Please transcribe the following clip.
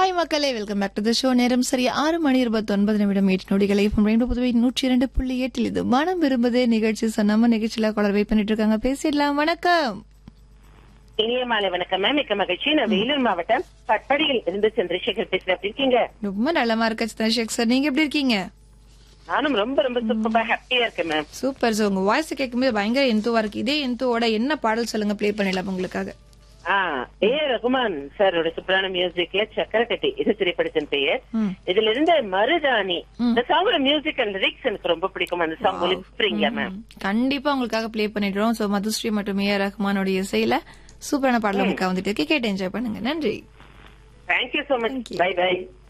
Hi மக்களே welcome back to the show நேரம் சரி ஆறு மணி இருபத்தி ஒன்பது நிமிடம் எட்டு நொடிகளை ரெண்டு புதுவை நூற்றி இரண்டு புள்ளி எட்டில் இது மனம் விரும்புதே நிகழ்ச்சி சொன்னாம நிகழ்ச்சியில குளர் வெயிட் பண்ணிட்டு இருக்காங்க பேசிடலாம் வணக்கம் இனிய மாலை வணக்கம் மேம் மிக்க மகிழ்ச்சி நான் வேலூர் மாவட்டம் பட்படியில் இருந்து சந்திரசேகர் பேசுறேன் எப்படி இருக்கீங்க ரொம்ப நல்லமா இருக்க சந்திரசேகர் சார் நீங்க எப்படி இருக்கீங்க நானும் ரொம்ப ரொம்ப சூப்பரா ஹாப்பியா இருக்கேன் மேம் சூப்பர் சார் உங்க வாய்ஸ் கேட்கும்போது பயங்கர எந்துவா இருக்கு இதே எந்துவோட என்ன பாடல் சொல்லுங்க ப்ளே பண்ணிடலாம் உங்களுக்காக ஆ ஏ ரகுமான் சாரோட சூப்பரான மியூசிக்ல சக்கரக்கட்டி இது திரைப்படத்தின் பெயர் ம். இதுல இருந்த மருதாணி இந்த சாங்கோட மியூசிக் அண்ட் லிரிக்ஸ் எனக்கு ரொம்ப பிடிக்கும் அந்த சாங் ஒளிப்புறீங்களா மேம் கண்டிப்பா உங்களுக்காக ப்ளே பண்ணிடுறோம் சோ மதுஸ்ரீ மற்றும் ஏ ஆர் ரஹ்மானோட இசையில சூப்பரான பாடல் உங்களுக்கு வந்துட்டு இருக்கு கேட்டு என்ஜாய் பண்ணுங்க நன்றி thank you so much bye by